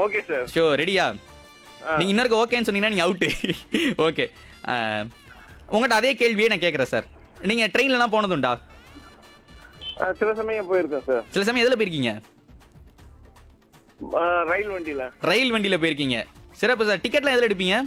Okay sir show ரெடியா நீங்க இன்னொரு ஓகேன்னு சொன்னீங்கன்னா நீங்க அவுட்டு ஓகே உங்கள்கிட்ட அதே கேள்வியே நான் கேட்குறேன் சார் நீங்க ட்ரெயின்லலாம் போனதுண்டா சில சமயம் போயிருக்கேன் சார் சில சமயம் எதில் போயிருக்கீங்க ரயில் வண்டியில ரயில் வண்டியில் போயிருக்கீங்க சிறப்பு சார் டிக்கெட்லாம் எதில் எடுப்பீங்க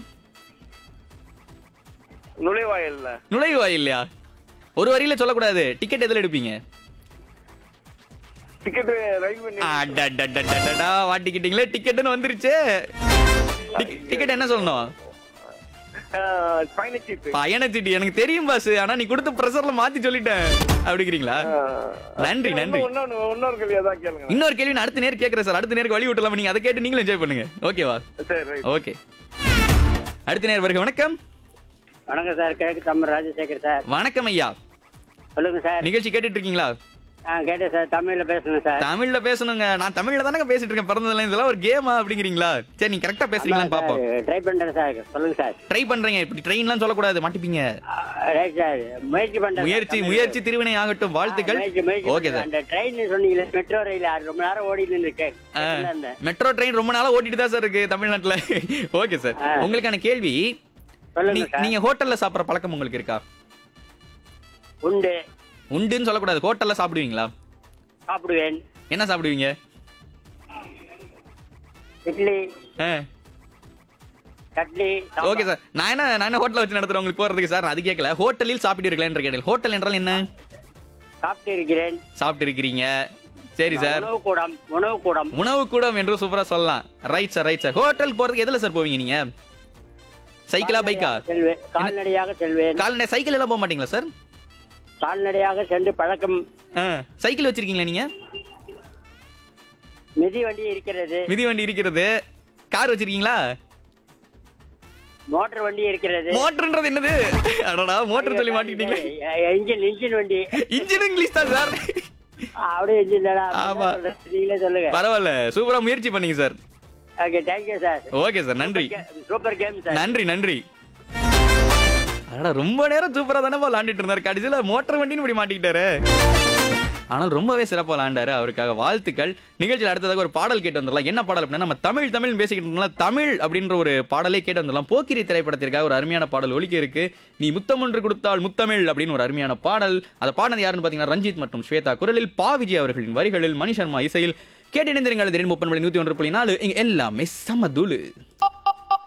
நுழைவாயில்ல நுழைவாயில் இல்லையா ஒரு வரியில சொல்லக்கூடாது டிக்கெட் எதில் எடுப்பீங்க டிக்கெட் ரயில் வண்டி அடடடடடடா, மாட்டிக்கிட்டீங்களே டிக்கெட்னு வந்துருச்சு டிக்கெட் என்ன சொல்லணும் பயணச்சீட்டு பயணச்சீட்டு எனக்கு தெரியும் பாஸ் ஆனா நீ கொடுத்த ப்ரெஷர்ல மாத்தி சொல்லிட்டேன் அப்படிங்கிறீங்களா நன்றி நன்றி இன்னொன்னு இன்னொரு கேள்வி அதான் கேளுங்க இன்னொரு கேள்வி நான் அடுத்த நேரம் கேட்கறேன் சார் அடுத்த நேரம் வழி விட்டலாம் நீங்க அதை கேட்டு நீங்களும் என்ஜாய் பண்ணுங்க ஓகேவா சரி ரைட் ஓகே அடுத்த நேரம் வருக வணக்கம் வணக்கம் சார் கிழக்கு தமிழ் ராஜசேகர் சார் வணக்கம் ஐயா சொல்லுங்க சார் நிகழ்ச்சி கேட்டுட்டு இருக்கீங்களா ஆ கேட்டேன் சார் தமிழ்ல பேசணும் சார் தமிழ்ல பேசணுங்க நான் தமிழ்ல தானங்க பேசிட்டு இருக்கேன் பிறந்ததுல இதெல்லாம் ஒரு கேமா அப்படிங்கிறீங்களா சரி நீங்க கரெக்டா பேசுறீங்களான்னு பாப்போம் ட்ரை பண்றேன் சார் சொல்லுங்க சார் ட்ரை பண்றீங்க இப்படி ட்ரெயின்லாம் சொல்லக்கூடாது மாட்டிப்பீங்க ரைட் சார் முயற்சி பண்றேன் முயற்சி முயற்சி திருவினை ஆகட்டும் வாழ்த்துக்கள் முயற்சி முயற்சி ஓகே பண்றேன். சார் அந்த ட்ரெயின் சொன்னீங்களே மெட்ரோ ரயில் அது ரொம்ப நேரம் ஓடி நின்றுருக்கேன் அந்த மெட்ரோ ட்ரெயின் ரொம்ப நாளா ஓட்டிட்டு தான் சார் இருக்கு தமிழ்நாட்டுல ஓகே சார் ஆ. உங்களுக்கான கேள்வி சொல்லுங்க நீ- சார் நீங்க ஹோட்டல்ல சாப்பிடுற பழக்கம் உங்களுக்கு இருக்கா உண்டு உண்டுன்னு சொல்லக்கூடாது ஹோட்டல்ல சாப்பிடுவீங்களா சாப்பிடுவேன் என்ன சாப்பிடுவீங்க இட்லி ஆ. சட்னி ஓகே சார் நான் என்ன நான் என்ன ஹோட்டல் வச்சு நடத்துறேன் உங்களுக்கு போறதுக்கு சார் நான் அது கேட்கல ஹோட்டலில் சாப்பிட்டு இருக்கல கேட்டேன் ஹோட்டல் என்றால் என்ன சாப்பிட்டு இருக்கிறேன் சாப்பிட்டு இருக்கிறீங்க சரி சார் உணவு கூடம் உணவு கூடம் உணவு கூடம் என்று சூப்பரா சொல்லலாம் right sir right sir hotel போறதுக்கு எதுல சார் போவீங்க நீங்க சைக்கிளா பைக்கா செல்வேன் கால்நடையாக செல்வேன் கால்நடை சைக்கிள் எல்லாம் போக மாட்டீங்களா சார் கால்நடையாக சென்று பழக்கம் ஆ, சைக்கிள் வச்சிருக்கீங்களா நீங்க மிதி வண்டி இருக்கிறது மிதி வண்டி இருக்கிறது கார் வச்சிருக்கீங்களா மோட்டார் வண்டி இருக்கிறது மோட்டர்ன்றது என்னது அடடா மோட்டர் சொல்லி மாட்டிக்கிட்டீங்களே இன்ஜின் இன்ஜின் வண்டி இன்ஜின் இங்கிலீஷ் தான் சார் அப்படியே இன்ஜின் தானா ஆமா. நீங்களே சொல்லுங்க பரவாயில்ல சூப்பரா முயற்சி பண்ணீங்க sir okay thank you sir okay sir நன்றி சூப்பர் கேம் சார் நன்றி நன்றி அடடா ரொம்ப நேரம் சூப்பரா தானே விளாண்டுட்டு இருந்தாரு கடைசியில மோட்டர் வண்டின்னு இப்படி மாட்டிக்கிட்டாரு ஆனால் ரொம்பவே சிறப்பாக விளாண்டாரு அவருக்காக வாழ்த்துக்கள் நிகழ்ச்சியில் அடுத்ததாக ஒரு பாடல் கேட்டு வந்துடலாம் என்ன பாடல் அப்படின்னா நம்ம தமிழ் தமிழ் பேசிக்கிட்டு இருந்தோம்ல தமிழ் அப்படின்ற ஒரு பாடலே கேட்டு வந்துடலாம் போக்கிரி திரைப்படத்திற்காக ஒரு அருமையான பாடல் ஒலிக்க இருக்கு நீ முத்தம் ஒன்று கொடுத்தால் முத்தமிழ் அப்படின்னு ஒரு அருமையான பாடல் அதை பாடினது யாருன்னு பார்த்தீங்கன்னா ரஞ்சித் மற்றும் ஸ்வேதா குரலில் பா விஜய் அவர்களின் வரிகளில் மணி சர்மா இசையில் கேட்டு இணைந்திருங்கள் திடீர் முப்பன் மணி நூற்றி ஒன்று புள்ளி நாலு இங்க எல்லாமே சமதுலு